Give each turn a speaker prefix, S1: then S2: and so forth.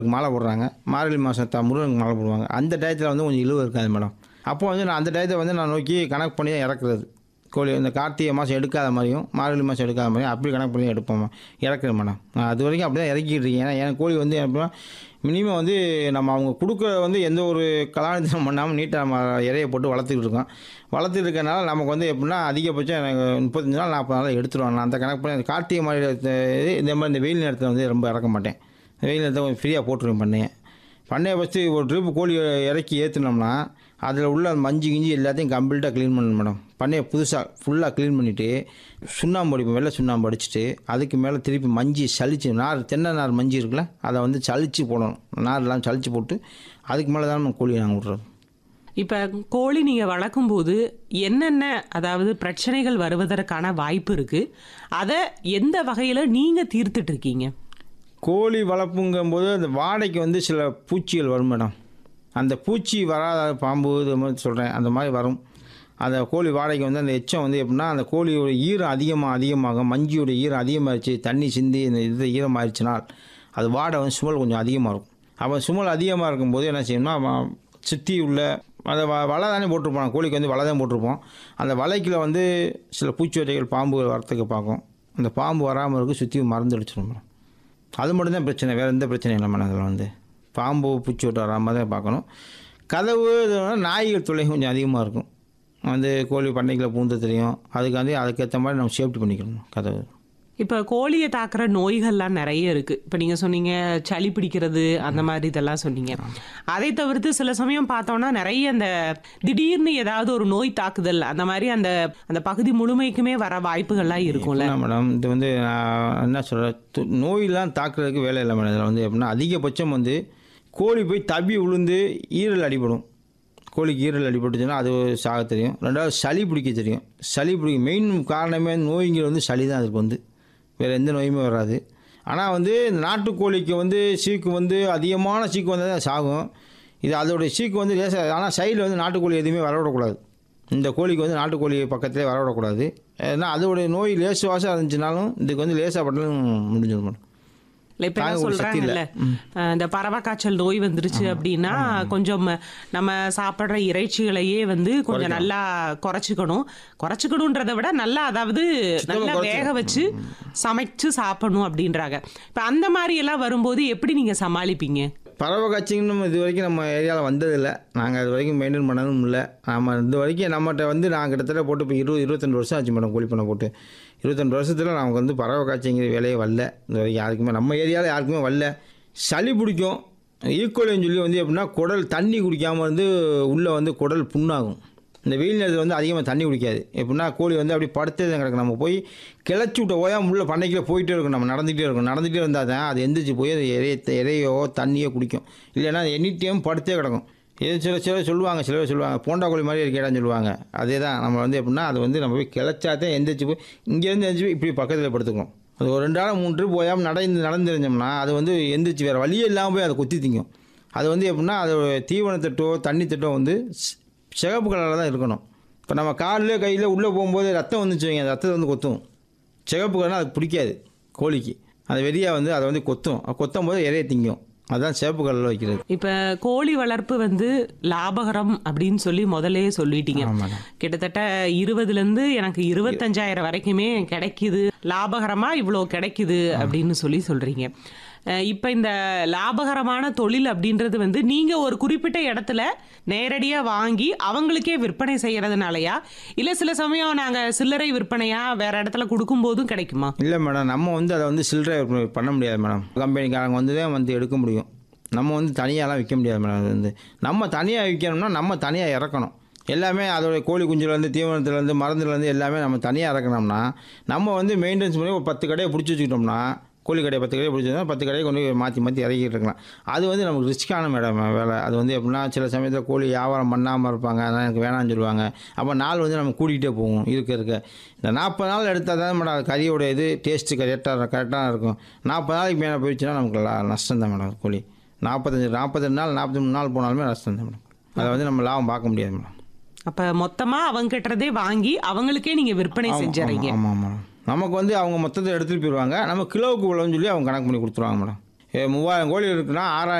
S1: மாலை போடுறாங்க மார்கழி மாதம் த முருகனுக்கு மாலை போடுவாங்க அந்த டயத்தில் வந்து கொஞ்சம் இழுவு இருக்காது மேடம் அப்போ வந்து நான் அந்த டயத்தை வந்து நான் நோக்கி கணக்கு பண்ணி தான் இறக்குறது கோழி இந்த கார்த்திகை மாதம் எடுக்காத மாதிரியும் மார்கழி மாதம் எடுக்காத மாதிரியும் அப்படி கணக்கு பண்ணி எடுப்போம் இறக்குறேன் மேடம் நான் அது வரைக்கும் அப்படி தான் இறக்கிட்டு இருக்கேன் ஏன்னா என் கோழி வந்து எப்படின்னா மினிமம் வந்து நம்ம அவங்க கொடுக்குற வந்து எந்த ஒரு கலாநிதம் பண்ணாமல் நீட்டாக நம்ம இறைய போட்டு வளர்த்துக்கிட்டு இருக்கோம் வளர்த்துட்டு இருக்கனால நமக்கு வந்து எப்படின்னா அதிகபட்சம் எனக்கு முப்பத்தஞ்சு நாள் நாற்பது நாள் எடுத்துருவாங்க நான் அந்த கணக்கு பண்ணி அந்த கார்த்திகை மாதிரி இது இந்த மாதிரி இந்த வெயில் நேரத்தில் வந்து ரொம்ப இறக்க மாட்டேன் வெயில் நேரத்தில் கொஞ்சம் ஃப்ரீயாக போட்டுருவேன் பண்ணையை பண்ணையை ஃபஸ்ட்டு ஒரு ட்ரிப்பு கோழி இறக்கி ஏற்றுனோம்னா அதில் உள்ள அந்த மஞ்சு கிஞ்சி எல்லாத்தையும் கம்ப்ளீட்டாக க்ளீன் பண்ணணும் மேடம் பண்ணையை புதுசாக ஃபுல்லாக க்ளீன் பண்ணிவிட்டு சுண்ணாம்பு அடிப்போம் வெள்ளை சுண்ணாம்பு அடிச்சுட்டு அதுக்கு மேலே திருப்பி மஞ்சி சலிச்சு நார் தென்னை நார் மஞ்சி இருக்குல்ல அதை வந்து சலிச்சு போடணும் நார்லாம் சலிச்சு போட்டு அதுக்கு மேலே தான் நம்ம கோழி நாங்கள் விட்றது
S2: இப்ப கோழி நீங்க வளர்க்கும் போது என்னென்ன அதாவது பிரச்சனைகள் வருவதற்கான வாய்ப்பு இருக்கு அதை எந்த வகையில நீங்க தீர்த்துட்டு இருக்கீங்க
S1: கோழி வளர்ப்புங்கும்போது அந்த வாடைக்கு வந்து சில பூச்சிகள் வரும் மேடம் அந்த பூச்சி வராத பாம்பு இது மாதிரி சொல்கிறேன் அந்த மாதிரி வரும் அந்த கோழி வாடைக்கு வந்து அந்த எச்சம் வந்து எப்படின்னா அந்த கோழியோட ஈரம் அதிகமாக அதிகமாகும் மஞ்சியோட ஈரம் அதிகமாகிடுச்சு தண்ணி சிந்தி இந்த இது ஈரமாகிடுச்சுனால் அது வாடை வந்து சுமல் கொஞ்சம் அதிகமாக இருக்கும் அப்போ சுமல் அதிகமாக இருக்கும்போது என்ன செய்யணும்னா அவன் சுற்றி உள்ள அதை வ வலை தானே போட்டிருப்போம் கோழிக்கு வந்து வலை தான் போட்டிருப்போம் அந்த வலைக்குள்ள வந்து சில பூச்சிவதைகள் பாம்பு வரத்துக்கு பார்க்கும் அந்த பாம்பு வராமல் இருக்க சுற்றி மருந்து அடிச்சிடும் மேடம் அது மட்டும்தான் பிரச்சனை வேறு எந்த பிரச்சனையும் இல்லை மேடம் அதில் வந்து பாம்பு பூச்சி விட்டு வராமல் தான் பார்க்கணும் கதவு இது வந்து நாய்கள் தொல்லை கொஞ்சம் அதிகமாக இருக்கும் வந்து கோழி பண்ணைக்குள்ள பூந்து தெரியும் அதுக்காண்டி அதுக்கேற்ற மாதிரி நம்ம சேஃப்டி பண்ணிக்கணும் கதவு
S2: இப்ப கோழியை தாக்குற நோய்கள்லாம் நிறைய இருக்கு இப்ப நீங்க சொன்னீங்க சளி பிடிக்கிறது அந்த மாதிரி இதெல்லாம் சொன்னீங்க அதை தவிர்த்து சில சமயம் பார்த்தோம்னா நிறைய அந்த திடீர்னு ஏதாவது ஒரு நோய் தாக்குதல் அந்த மாதிரி அந்த அந்த பகுதி முழுமைக்குமே வர வாய்ப்புகள்லாம் இருக்கும்ல
S1: என்ன மேடம் இது வந்து நான் என்ன சொல்கிறேன் நோயெல்லாம் தாக்குறதுக்கு வேலை இல்லை மேடம் இதில் வந்து எப்படின்னா அதிகபட்சம் வந்து கோழி போய் தப்பி விழுந்து ஈரல் அடிபடும் கோழிக்கு ஈரல் அடிபட்டுச்சுன்னா அது சாக தெரியும் ரெண்டாவது சளி பிடிக்க தெரியும் சளி பிடிக்க மெயின் காரணமே நோய்ங்க வந்து சளி தான் அதுக்கு வந்து வேறு எந்த நோயுமே வராது ஆனால் வந்து இந்த நாட்டுக்கோழிக்கு வந்து சீக்கு வந்து அதிகமான சீக்கு வந்தால் தான் சாகும் இது அதோடைய சீக்கு வந்து லேசாக ஆனால் சைடில் வந்து நாட்டுக்கோழி எதுவுமே வரவிடக்கூடாது இந்த கோழிக்கு வந்து நாட்டுக்கோழி பக்கத்திலே வரவிடக்கூடாது ஏன்னா அதோடைய நோய் லேசு வாசம் இருந்துச்சுனாலும் இதுக்கு வந்து லேசாக பட்டலும் முடிஞ்சிடும் மேடம்
S2: இல்ல, இப்ப என்ன
S1: தாங்க ஒரு சக்தி இல்ல.
S2: சொல்றாங்கல்ல அஹ் இந்த பறவை காய்ச்சல் நோய் வந்துருச்சு அப்படின்னா கொஞ்சம் நம்ம சாப்பிடுற இறைச்சிகளையே வந்து கொஞ்சம் நல்லா குறைச்சிக்கணும் குறைச்சிக்கணுன்றதை விட நல்லா அதாவது நல்லா வேக வச்சு சமைச்சு சாப்பிடணும் அப்படின்றாங்க இப்ப அந்த மாதிரி எல்லாம் வரும்போது எப்படி நீங்க சமாளிப்பீங்க
S1: பறவை காய்ச்சிங்கன்னு நம்ம இது வரைக்கும் நம்ம ஏரியாவில் வந்ததில்லை நாங்கள் அது வரைக்கும் மெயின்டைன் பண்ணதும் இல்லை நம்ம இது வரைக்கும் நம்மகிட்ட வந்து நான் கிட்டத்தட்ட போட்டு இப்போ இருபது இருபத்தெண்டு வருஷம் ஆச்சு மேடம் கோழி பண்ணை போட்டு இருபத்தெண்டு வருஷத்தில் நமக்கு வந்து பறவை காய்ச்சிங்கிற வேலையே வரல இந்த வரைக்கும் யாருக்குமே நம்ம ஏரியாவில் யாருக்குமே வரல சளி பிடிக்கும் ஈக்குவலின்னு சொல்லி வந்து எப்படின்னா குடல் தண்ணி குடிக்காமல் வந்து உள்ளே வந்து குடல் புண்ணாகும் இந்த வெயில் நேரத்தில் வந்து அதிகமாக தண்ணி குடிக்காது எப்படின்னா கோழி வந்து அப்படி படுத்தே தான் கிடக்கும் நம்ம போய் கிளச்சி விட்ட ஓயாம உள்ள பண்ணைக்குள்ள போயிட்டே இருக்கும் நம்ம நடந்துகிட்டே இருக்கும் நடந்துகிட்டே இருந்தால் தான் அது எந்திரிச்சு போய் அது இறைய இறையோ தண்ணியோ குடிக்கும் இல்லைன்னா எனி டைம் படுத்தே கிடக்கும் இது சில சில சொல்லுவாங்க சில பேர் சொல்லுவாங்க போண்டா கோழி மாதிரி இருக்கேடான்னு சொல்லுவாங்க அதே தான் நம்ம வந்து எப்படின்னா அது வந்து நம்ம போய் கிளச்சா தான் எந்திரிச்சு போய் இங்கேருந்து எந்திரிச்சு போய் இப்படி பக்கத்தில் படுத்துக்கும் அது ஒரு ரெண்டு நாள் மூணு ட்ரிப் போயாமல் நடந்து நடந்துருந்தோம்னா அது வந்து எந்திரிச்சு வேறு வழியே இல்லாமல் போய் அதை கொத்தி திங்கும் அது வந்து எப்படின்னா அதோட தீவனத்தட்டோ தண்ணி தட்டோ வந்து சி- சிகப்பு கலரில் தான் இருக்கணும் இப்போ நம்ம காலில் கையில் உள்ளே போகும்போது ரத்தம் வந்துச்சு வைங்க அந்த ரத்தத்தை வந்து கொத்தும் சிகப்பு கலர்னா அதுக்கு பிடிக்காது கோழிக்கு அந்த வெறியாக வந்து அதை வந்து கொத்தும் அது கொத்தும் போது இறைய திங்கும் அதுதான் சிவப்பு கலரில் வைக்கிறது
S2: இப்ப கோழி வளர்ப்பு வந்து லாபகரம் அப்படின்னு சொல்லி முதல்லயே சொல்லிட்டீங்க
S1: ஆமாம்
S2: கிட்டத்தட்ட இருபதுல இருந்து எனக்கு இருபத்தஞ்சாயிரம் வரைக்குமே கிடைக்குது லாபகரமா இவ்வளோ கிடைக்குது அப்படின்னு சொல்லி சொல்றீங்க அஹ் இப்ப இந்த லாபகரமான தொழில் அப்படின்றது வந்து நீங்க ஒரு குறிப்பிட்ட இடத்துல நேரடியா வாங்கி அவங்களுக்கே விற்பனை செய்யறதுனாலயா இல்ல சில சமயம் நாங்க சில்லறை விற்பனையா வேற இடத்துல கொடுக்கும் போதும் கிடைக்குமா
S1: இல்லை மேடம் நம்ம வந்து அதை வந்து சில்லறை விற்பனை பண்ண முடியாது மேடம் கம்பெனிக்காரங்க வந்து தான் வந்து எடுக்க முடியும் நம்ம வந்து தனியாலாம் விற்க முடியாது மேடம் அது வந்து நம்ம தனியாக விற்கணும்னா நம்ம தனியாக இறக்கணும் எல்லாமே அதோட கோழி குஞ்சுலேருந்து தீவனத்துலேருந்து மருந்துலேருந்து எல்லாமே நம்ம தனியாக இறக்கணும்னா நம்ம வந்து மெயின்டெனன்ஸ் பண்ணி ஒரு பத்து கடையை பிடிச்சி வச்சுக்கிட்டோம்னா கோழி கடையை பத்து கடையை பிடிச்சோம்னா பத்து கடையை கொண்டு போய் மாற்றி மாற்றி இறக்கிட்டு இருக்கலாம் அது வந்து நமக்கு ரிஸ்க்கான மேடம் வேலை அது வந்து எப்படின்னா சில சமயத்தில் கோழி வியாபாரம் பண்ணாமல் இருப்பாங்க அதனால் எனக்கு வேணாம்னு சொல்லுவாங்க அப்போ நாள் வந்து நம்ம கூட்டிகிட்டே போவோம் இருக்க இருக்க இந்த நாற்பது நாள் எடுத்தால் தான் மேடம் அது கறியோட இது டேஸ்ட்டு கரெக்டாக கரெக்டாக இருக்கும் நாற்பது நாளைக்கு மேலே போயிடுச்சுன்னா நமக்கு லா- நஷ்டம் தான் மேடம் கோழி நாற்பத்தஞ்சு நாற்பத்தெண்டு நாள் நாற்பத்தி மூணு நாள் போனாலுமே நஷ்டம் தான் மேடம் அதை வந்து நம்ம லாபம் பார்க்க முடியாது மேடம்
S2: அப்ப மொத்தமா அவங்க கிட்டதே வாங்கி அவங்களுக்கே நீங்க விற்பனை செஞ்சுறீங்க
S1: ஆமாம் ஆமாம் மேடம் நமக்கு வந்து அவங்க மொத்தத்தை எடுத்துகிட்டு போயிடுவாங்க நம்ம கிலோவுக்கு இவ்வளோன்னு சொல்லி அவங்க கணக்கு பண்ணி கொடுத்துருவாங்க மேடம் மூவாயிரம் கோழி இருக்குன்னா ஆறாயிரம்